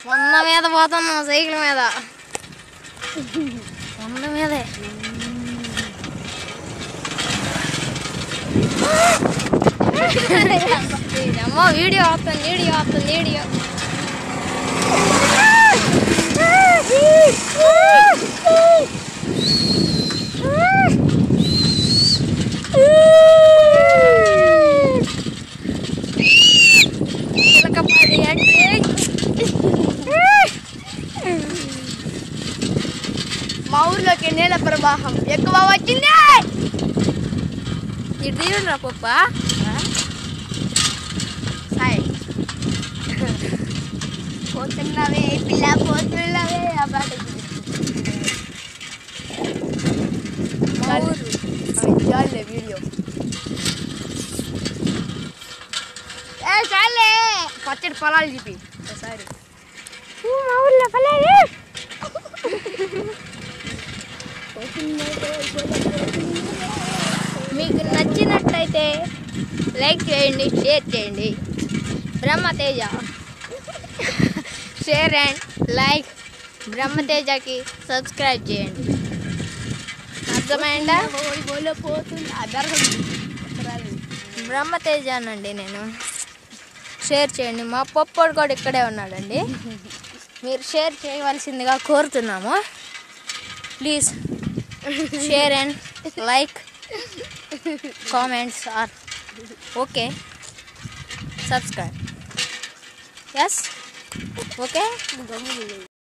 వంద మీద పోతున్నాం సైకిల్ మీద వంద మీదే అమ్మ వీడియో వస్తుంది వీడియో వస్తుంది వీడియో చిలకపడి అంటే మా ఊర్లోకి నీళ్ళ ప్రవాహం ఎక్కువ వచ్చింది ఇటు తీయండి రా పప్ప హాయ్ పోతున్నవే పిల్ల పోతున్నవే ఆ పాట మా ఊరు చాలే వీడియో ఏ చాలే పచ్చడి పొలాలు చూపి ఒకసారి మా ఊర్లో పలేదు మీకు నచ్చినట్లయితే లైక్ చేయండి షేర్ చేయండి బ్రహ్మతేజ షేర్ అండ్ లైక్ బ్రహ్మతేజకి సబ్స్క్రైబ్ చేయండి అర్థమైందా గోలో పోతుంది అదర్హం బ్రహ్మతేజానండి నేను షేర్ చేయండి మా పప్పోడు కూడా ఇక్కడే ఉన్నాడండి మీరు షేర్ చేయవలసిందిగా కోరుతున్నాము please share and like comments or okay subscribe yes okay